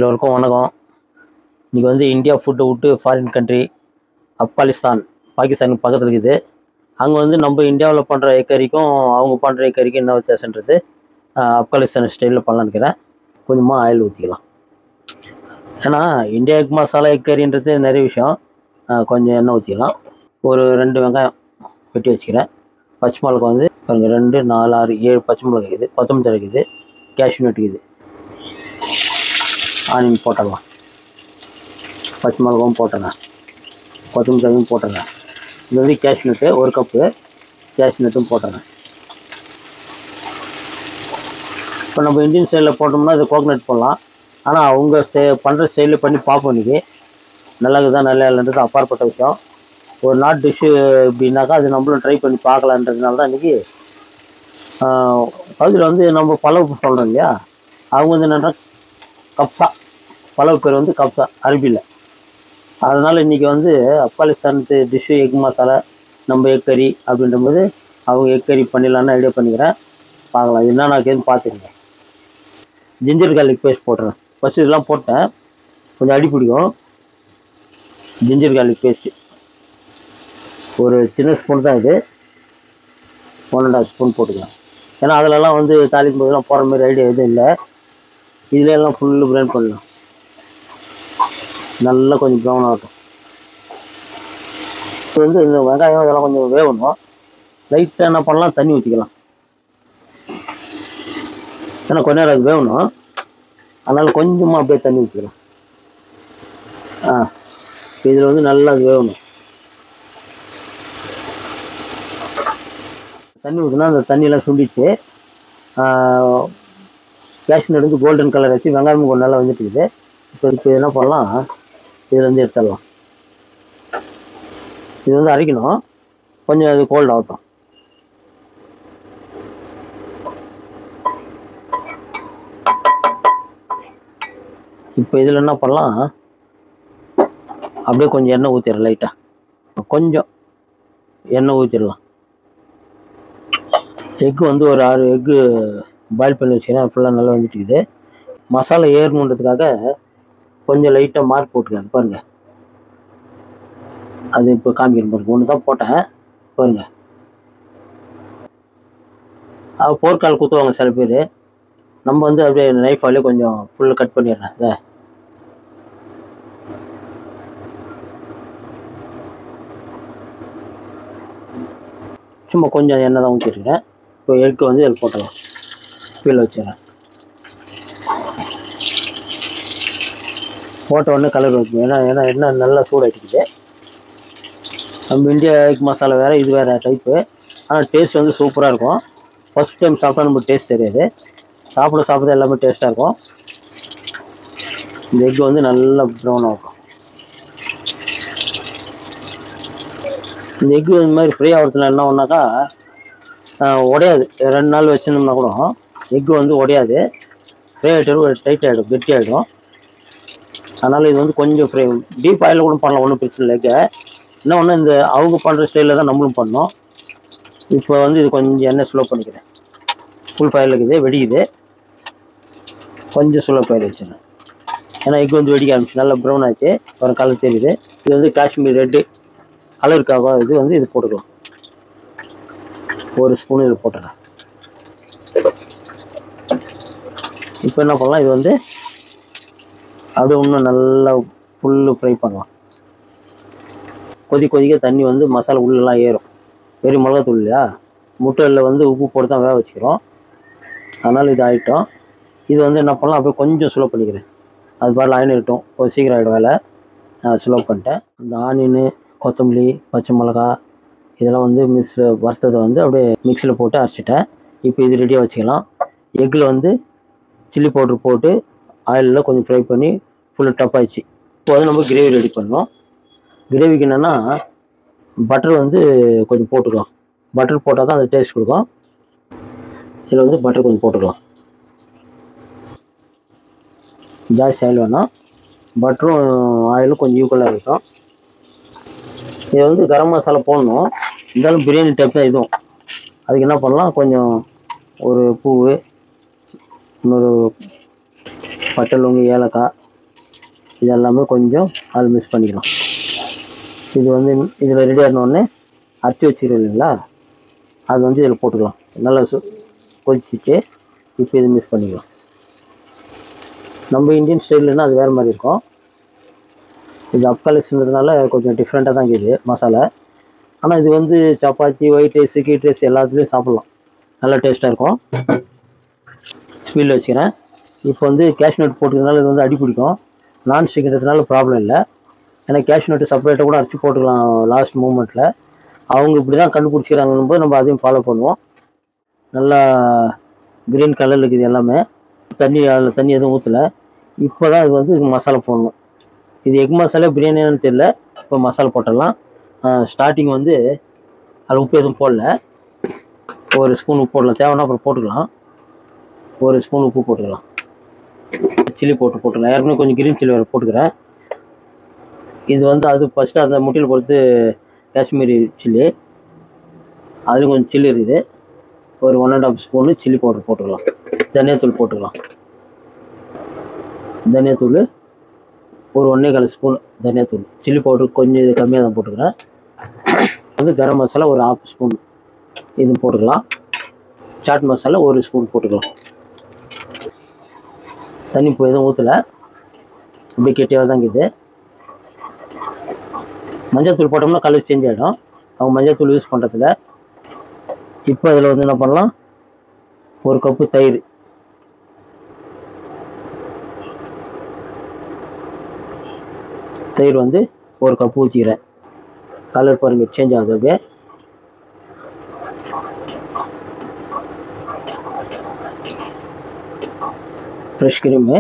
எல்லோருக்கும் வணக்கம் இன்றைக்கி வந்து இந்தியா ஃபுட்டை விட்டு ஃபாரின் கண்ட்ரி ஆப்கானிஸ்தான் பாகிஸ்தானுக்கு பக்கத்தில் இருக்குது அங்கே வந்து நம்ம இந்தியாவில் பண்ணுற எக்கரிக்கும் அவங்க பண்ணுற எக்கரிக்கும் என்ன வித்தியாசன்றது ஆஹ், ஆப்கானிஸ்தான் ஸ்டைலில் பண்ணலான்னு இருக்கிறேன் கொஞ்சமாக ஆயில் ஊற்றிக்கலாம் ஏன்னா இந்தியா எக் மசாலா எக்கரின்றது நிறைய விஷயம் ஆஹ், கொஞ்சம் எண்ணெய் ஊற்றிக்கலாம் ஒரு ரெண்டு வெங்காயம் வெட்டி வச்சுக்கிறேன் பச்சை மிளகா வந்து பாருங்க ரெண்டு நாலு ஆறு ஏழு பச்சை மிளகா இருக்குது கொத்தமல்லி தழை இருக்குது கேஷ்யூ நட் இருக்குது ஆனியன் போட்டுடலாம் பச்சை மிளகாவும் போட்டுறேன் கொத்தமல்லி தழையும் போட்டுறேன் இது வந்து கேஷ்யூ நட்டு ஒரு கப்பு கேஷ்யூ நட்டும் போட்டுறேன் இப்போ நம்ம இந்தியன் ஸ்டைலில் போட்டோம்னா இது கோகனட் போடலாம் ஆனால் அவங்க ஸ்டே பண்ணுற ஸ்டைலில் பண்ணி பார்ப்போம் இன்னைக்கு நல்லா இருக்குதா நல்லா இல்லைன்றது அப்பாற்பட்ட விஷயம் ஒரு நாட் டிஷ்ஷு அப்படின்னாக்கா அது நம்மளும் ட்ரை பண்ணி பார்க்கலான்றதுனால தான் இன்றைக்கி பகுதியில் வந்து நம்ம பலவு சொல்கிறோம் இல்லையா அவங்க வந்து என்னென்னா கப்சா பலவு பேர் வந்து கப்சா அரபியில் அதனால் இன்றைக்கி வந்து ஆப்கானிஸ்தான் டிஷ்ஷு எக் மசாலா நம்ம எக் கறி அப்படின்றபோது அவங்க எக் கறி பண்ணிடலான்னு ஐடியா பண்ணிக்கிறேன் பார்க்கலாம் இது என்னென்ன கேன்னு பார்த்துருங்க ஜிஞ்சர் garlic பேஸ்ட் போட்டுறேன் ஃபஸ்ட்டு இதெல்லாம் போட்டேன் கொஞ்சம் அடி பிடிக்கும் ஜிஞ்சர் garlic பேஸ்ட்டு ஒரு சின்ன ஸ்பூன் தான் இது ஒன் அண்ட் ஹாஃப் ஸ்பூன் போட்டுக்கலாம் ஏன்னா அதிலலாம் வந்து தாளிக்கும் போதெல்லாம் போகிற மாதிரி ஐடியா எதுவும் இல்லை இதுல எல்லாம் ஃபுல்லு பிரைன் பண்ணலாம் நல்லா கொஞ்சம் ப்ரௌன் ஆகட்டும் இப்போ வந்து இந்த வெங்காயம் இதெல்லாம் கொஞ்சம் வேகணும் லைட்டாக என்ன பண்ணலாம் தண்ணி ஊற்றிக்கலாம் ஏன்னா கொஞ்ச நேரம் அது வேகணும் அதனால் கொஞ்சமாக அப்படியே தண்ணி ஊற்றிக்கலாம் ஆ இதில் வந்து நல்லா அது வேகணும் தண்ணி ஊற்றினா அந்த தண்ணியெல்லாம் சுண்டிச்சு கேஷ்யூ எடுத்து கோல்டன் கலர் வச்சு வெங்காயமும் கொஞ்சம் நல்லா வந்துட்டு இருக்குது இப்போ இப்போ என்ன பண்ணலாம் இதில் வந்து எடுத்துடலாம் இது வந்து அரைக்கணும் கொஞ்சம் அது கோல்ட் ஆகட்டும் இப்போ இதில் என்ன பண்ணலாம் அப்படியே கொஞ்சம் எண்ணெய் ஊற்றிடலாம் லைட்டாக கொஞ்சம் எண்ணெய் ஊற்றிடலாம் எக்கு வந்து ஒரு ஆறு எக்கு பாயில் பண்ணி வச்சுக்கிறேன் ஃபுல்லாக நல்லா வந்துட்டு இருக்குது மசாலா ஏறணுன்றதுக்காக கொஞ்சம் லைட்டாக மார்க் போட்டுருக்கேன் அது பாருங்க அது இப்போ காமிக்கிறேன் பாருங்க ஒன்று தான் போட்டேன் பாருங்க அது போர்க்கால் குத்துவாங்க சில பேர் நம்ம வந்து அப்படியே நைஃபாலே கொஞ்சம் ஃபுல்லு கட் பண்ணிடுறேன் இதை சும்மா கொஞ்சம் எண்ணெய் தான் ஊற்றிருக்கிறேன் இப்போ எக்கு வந்து இதில் போட்டலாம் கீழே வச்சிடறேன் போட்ட உடனே கலர் வைக்கும் ஏன்னா ஏன்னா எண்ணெய் நல்லா சூடாகிட்டுக்குது நம்ம இந்தியா எக் மசாலா வேறு இது வேறு டைப்பு ஆனால் டேஸ்ட் வந்து சூப்பராக இருக்கும் ஃபஸ்ட் டைம் சாப்பிட்டா நமக்கு டேஸ்ட் தெரியாது சாப்பிட சாப்பிட எல்லாமே டேஸ்ட்டாக இருக்கும் இந்த எக் வந்து நல்லா ப்ரௌன் ஆகும் இந்த எக்கு இந்த மாதிரி ஃப்ரீ ஆகிறதுல என்ன ஒன்றாக்கா உடையாது ரெண்டு நாள் வச்சிருந்தோம்னா கூட எக்கு வந்து உடையாது ஃப்ரீ ஆகிட்டு டைட் ஆகிடும் கெட்டி ஆகிடும் அதனால் இது வந்து கொஞ்சம் ஃப்ரீ டீப் ஆயில் கூட பண்ணலாம் ஒன்றும் பிரச்சனை இல்லை எக்கை என்ன ஒன்று இந்த அவங்க பண்ணுற ஸ்டைலில் தான் நம்மளும் பண்ணோம் இப்போ வந்து இது கொஞ்சம் எண்ணெய் ஸ்லோ பண்ணிக்கிறேன் ஃபுல் ஃபயல் இருக்குது வெடிக்குது கொஞ்சம் ஸ்லோ ஃபயல் வச்சிடறேன் ஏன்னா எக் வந்து வெடிக்க ஆரம்பிச்சு நல்லா ப்ரௌன் ஆச்சு ஒரு கலர் தெரியுது இது வந்து காஷ்மீர் ரெட்டு கலருக்காக இது வந்து இது போட்டுக்கலாம் ஒரு ஸ்பூன் இது போட்டுறேன் இப்போ என்ன பண்ணலாம் இது வந்து அப்படியே இன்னும் நல்லா ஃபுல்லு ஃப்ரை பண்ணலாம் கொதி கொதிக்க தண்ணி வந்து மசாலா உள்ளெல்லாம் ஏறும் வெறும் மிளகாத்தூள் இல்லையா முட்டையில் வந்து உப்பு போட்டு தான் வேக வச்சுக்கிறோம் அதனால் இது ஆகிட்டோம் இது வந்து என்ன பண்ணலாம் அப்படியே கொஞ்சம் ஸ்லோ பண்ணிக்கிறேன் அது பாட்டில் ஆயின் இருக்கட்டும் கொஞ்சம் சீக்கிரம் ஆகிடும் வேலை ஸ்லோ பண்ணிட்டேன் இந்த ஆனியனு கொத்தமல்லி பச்சை மிளகா இதெல்லாம் வந்து மிக்ஸில் வறுத்ததை வந்து அப்படியே மிக்ஸியில் போட்டு அரைச்சிட்டேன் இப்போ இது ரெடியாக வச்சுக்கலாம் எக்கில் வந்து சில்லி பவுடர் போட்டு ஆயிலில் கொஞ்சம் ஃப்ரை பண்ணி ஃபுல்லாக டப் ஆயிடுச்சு இப்போ வந்து நம்ம கிரேவி ரெடி பண்ணோம் கிரேவிக்கு என்னென்னா பட்டர் வந்து கொஞ்சம் போட்டுக்கலாம் பட்டர் போட்டால் தான் அது டேஸ்ட் கொடுக்கும் இதில் வந்து பட்டர் கொஞ்சம் போட்டுக்கலாம் ஜாஸ்தி ஆயில் வேணாம் பட்டரும் ஆயிலும் கொஞ்சம் ஈக்குவலாக இருக்கும் இது வந்து கரம் மசாலா போடணும் இருந்தாலும் பிரியாணி டைப் தான் இதுவும் அதுக்கு என்ன பண்ணலாம் கொஞ்சம் ஒரு பூ இன்னொரு பட்டை லவங்கு ஏலக்காய் இது எல்லாமே கொஞ்சம் அதில் மிக்ஸ் பண்ணிக்கலாம் இது வந்து இதில் ரெடி ஆனோடனே அரைச்சி வச்சுக்கிறோம் இல்லைங்களா அது வந்து இதில் போட்டுக்கலாம் நல்லா சு கொதிச்சிட்டு இப்போ இது மிக்ஸ் பண்ணிக்கலாம் நம்ம இந்தியன் ஸ்டைல்னா அது வேறு மாதிரி இருக்கும் இது அப்காலிஸ்ன்றதுனால கொஞ்சம் டிஃப்ரெண்ட்டாக தான் இருக்குது மசாலா ஆனால் இது வந்து சப்பாத்தி ஒயிட் ரைஸ் கீட் ரைஸ் எல்லாத்துலேயும் சாப்பிட்லாம் நல்லா டேஸ்ட்டாக இருக்கும் ஸ்பீடில் வச்சுக்கிறேன் இப்போ வந்து கேஷ்யூ நட் போட்டுக்கிறதுனால இது வந்து அடி பிடிக்கும் நான் ஸ்டிக்ன்றதுனால ப்ராப்ளம் இல்லை ஏன்னா கேஷ்யூ நட்டு செப்பரேட்டாக கூட அரைச்சி போட்டுக்கலாம் லாஸ்ட் மூமெண்ட்டில் அவங்க இப்படி தான் கண்டுபிடிச்சிக்கிறாங்கன்னு போது நம்ம அதையும் ஃபாலோ பண்ணுவோம் நல்லா க்ரீன் கலரில் இருக்குது எல்லாமே தண்ணி அதில் தண்ணி எதுவும் ஊற்றலை இப்போ தான் இது வந்து இதுக்கு மசாலா போடணும் இது எக் மசாலா பிரியாணின்னு தெரியல இப்போ மசாலா போட்டுடலாம் ஸ்டார்டிங் வந்து அதில் உப்பு எதுவும் போடல ஒரு ஸ்பூன் உப்பு போடலாம் தேவைன்னா அப்புறம் போட்டுக்கலாம் ஒரு ஸ்பூன் உப்பு போட்டுக்கலாம் சில்லி போட்டு போட்டுக்கலாம் ஏற்கனவே கொஞ்சம் கிரீன் சில்லி வேறு போட்டுக்கிறேன் இது வந்து அது ஃபஸ்ட்டு அந்த முட்டையில் பொறுத்து காஷ்மீரி சில்லி அதுலேயும் கொஞ்சம் சில்லி இருக்குது ஒரு one and half spoon chilli powder போட்டுக்கலாம் தனியாத்தூள் போட்டுக்கலாம் தனியாத்தூள் ஒரு ஒன்றே கால் ஸ்பூன் தனியாத்தூள் சில்லி பவுடர் கொஞ்சம் இது கம்மியாக தான் போட்டுக்கிறேன் வந்து கரம் மசாலா ஒரு ஹாஃப் ஸ்பூன் இது போட்டுக்கலாம் சாட் மசாலா ஒரு ஸ்பூன் போட்டுக்கலாம் தண்ணி இப்போ எதுவும் ஊற்றலை அப்படியே கெட்டியாக தான் இருக்குது மஞ்சள்தூள் போட்டோம்னா கலர் சேஞ்ச் ஆகிடும் அவங்க மஞ்சள்தூள் யூஸ் பண்ணுறதில்ல இப்போ அதில் வந்து என்ன பண்ணலாம் ஒரு கப்பு தயிர் தயிர் வந்து ஒரு கப்பு ஊற்றிக்கிறேன் கலர் பாருங்க சேஞ்ச் ஆகுது அப்படியே ஃப்ரெஷ் க்ரீமு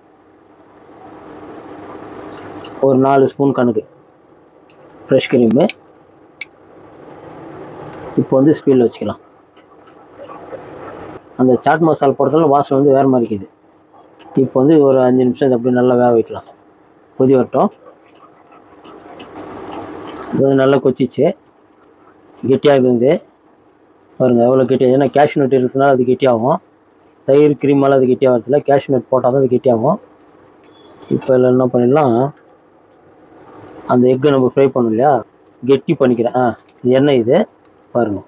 ஒரு நாலு ஸ்பூன் கணக்கு ஃப்ரெஷ் க்ரீமு இப்போ வந்து ஸ்பீடில் வச்சுக்கலாம் அந்த சாட் மசாலா போடுறதுல வாசனை வந்து வேறு மாதிரி இருக்குது இப்போ வந்து ஒரு அஞ்சு நிமிஷம் இதை அப்படியே நல்லா வேக வைக்கலாம் கொதி வரட்டும் இது வந்து நல்லா கொச்சிச்சு கெட்டியாக இருக்குது பாருங்கள் எவ்வளோ கெட்டியாக ஏன்னா கேஷ்யூ நட் இருக்கிறதுனால அது கெட்டியாகும் தயிர் க்ரீமால் அது கெட்டியாக வரதில்ல கேஷ்யூ நட் போட்டால் தான் அது கெட்டியாகும் இப்போ இதில் என்ன பண்ணிடலாம் அந்த எக்கை நம்ம ஃப்ரை பண்ணோம் இல்லையா கெட்டி பண்ணிக்கிறேன் ஆ இது எண்ணெய் இது பாருங்கள்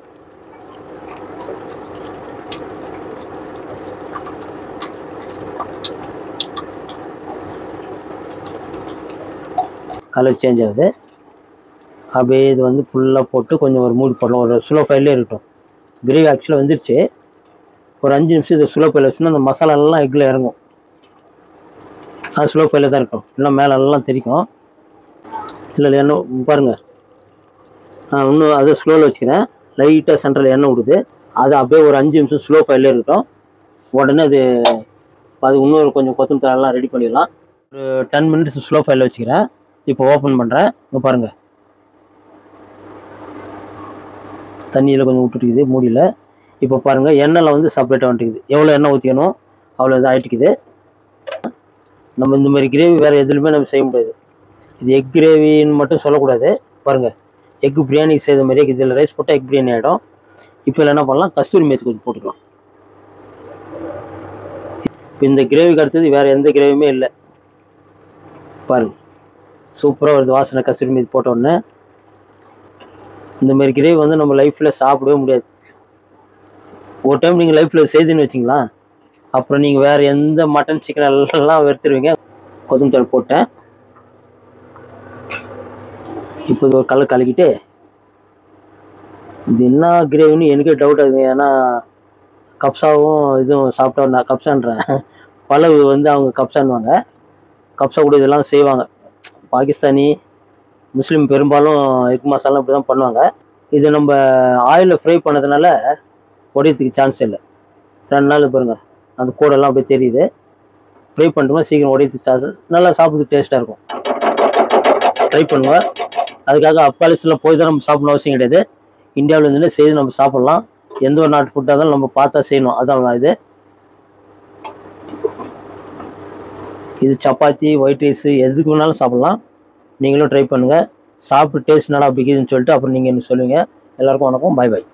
கலர் சேஞ்ச் ஆகுது அப்படியே இது வந்து ஃபுல்லாக போட்டு கொஞ்சம் ஒரு மூடி போடலாம் ஒரு ஸ்லோ ஃபைல்லே இருக்கட்டும் கிரேவி ஆக்சுவலாக வந்துருச்சு ஒரு அஞ்சு நிமிஷம் இதை ஸ்லோ ஃபைல் வச்சுன்னா அந்த மசாலாலாம் எக்கில் இறங்கும் அது ஸ்லோ ஃபைலில் தான் இருக்கும் இல்லை மேலே எல்லாம் தெரிக்கும் இல்லை இல்லை எண்ணெய் பாருங்கள் நான் இன்னும் அதை ஸ்லோவில் வச்சுக்கிறேன் லைட்டாக சென்டரில் எண்ணெய் விடுது அது அப்படியே ஒரு அஞ்சு நிமிஷம் ஸ்லோ ஃபைல்லே இருக்கட்டும் உடனே அது அது இன்னொரு கொஞ்சம் கொத்தமல்லி தழைலாம் ரெடி பண்ணிடலாம் ஒரு டென் மினிட்ஸ் ஸ்லோ ஃபைலில் வச்சுக்கிறேன் இப்போ ஓப்பன் பண்ணுறேன் இங்கே பாருங்கள் தண்ணியில் கொஞ்சம் விட்டுட்டுக்குது மூடியில் இப்போ பாருங்கள் எண்ணெயில் வந்து செப்பரேட்டாக வந்துட்டுக்குது எவ்வளோ எண்ணெய் ஊற்றிக்கணும் அவ்வளோ இது ஆகிட்டுக்குது நம்ம இந்த மாதிரி கிரேவி வேறு எதுலையுமே நம்ம செய்ய முடியாது இது எக் கிரேவின்னு மட்டும் சொல்லக்கூடாது பாருங்கள் எக் பிரியாணி செய்த மாதிரியே இதில் ரைஸ் போட்டால் எக் பிரியாணி ஆகிடும் இப்போ இதில் என்ன பண்ணலாம் கஸ்தூரி மேத்தி கொஞ்சம் போட்டுக்கலாம் இப்போ இந்த கிரேவிக்கு அடுத்தது வேறு எந்த கிரேவியுமே இல்லை பாருங்கள் சூப்பராக வருது வாசனை கஸ்தூரி மேத்தி போட்ட உடனே இந்த மாதிரி கிரேவி வந்து நம்ம லைஃப்பில் சாப்பிடவே முடியாது ஒரு டைம் நீங்கள் லைஃப்பில் செய்துன்னு வச்சிங்களா அப்புறம் நீங்கள் வேறு எந்த மட்டன் சிக்கன் எல்லாம் வெறுத்துருவீங்க கொத்தமல்லி தழை போட்டேன் இப்போ இது ஒரு கலர் கலக்கிட்டு இது என்ன கிரேவின்னு எனக்கே டவுட் ஆகுது ஏன்னா கப்ஸாவும் இதுவும் சாப்பிட்டா நான் கப்ஸான்றேன் பலவு வந்து அவங்க கப்ஸான்னுவாங்க கப்ஸா கூட இதெல்லாம் செய்வாங்க பாகிஸ்தானி முஸ்லீம் பெரும்பாலும் எக் மசாலா இப்படி தான் பண்ணுவாங்க இது நம்ம ஆயிலில் ஃப்ரை பண்ணதுனால உடையத்துக்கு சான்ஸ் இல்லை ரெண்டு நாள் பாருங்க அந்த கூடெல்லாம் அப்படியே தெரியுது ஃப்ரை பண்ணிட்டோம்னா சீக்கிரம் உடையத்துக்கு சான்ஸ் நல்லா சாப்பிட்றதுக்கு டேஸ்ட்டாக இருக்கும் ட்ரை பண்ணுங்க அதுக்காக அப்காலிஸ்லாம் போய் தான் நம்ம சாப்பிடணும் அவசியம் கிடையாது இந்தியாவில் இருந்துட்டு செய்து நம்ம சாப்பிட்லாம் எந்த ஒரு நாட்டு ஃபுட்டாக இருந்தாலும் நம்ம பார்த்தா செய்யணும் அதான் இது இது சப்பாத்தி ஒயிட் ரைஸ் எதுக்கு வேணாலும் சாப்பிட்லாம் நீங்களும் ட்ரை பண்ணுங்கள் சாப்பிட்டு டேஸ்ட் நல்லா பிடிக்குதுன்னு சொல்லிட்டு அப்புறம் நீங்கள் என்ன சொல்லுவீங்க எல்லாருக்கும் வணக்கம் பாய் பாய்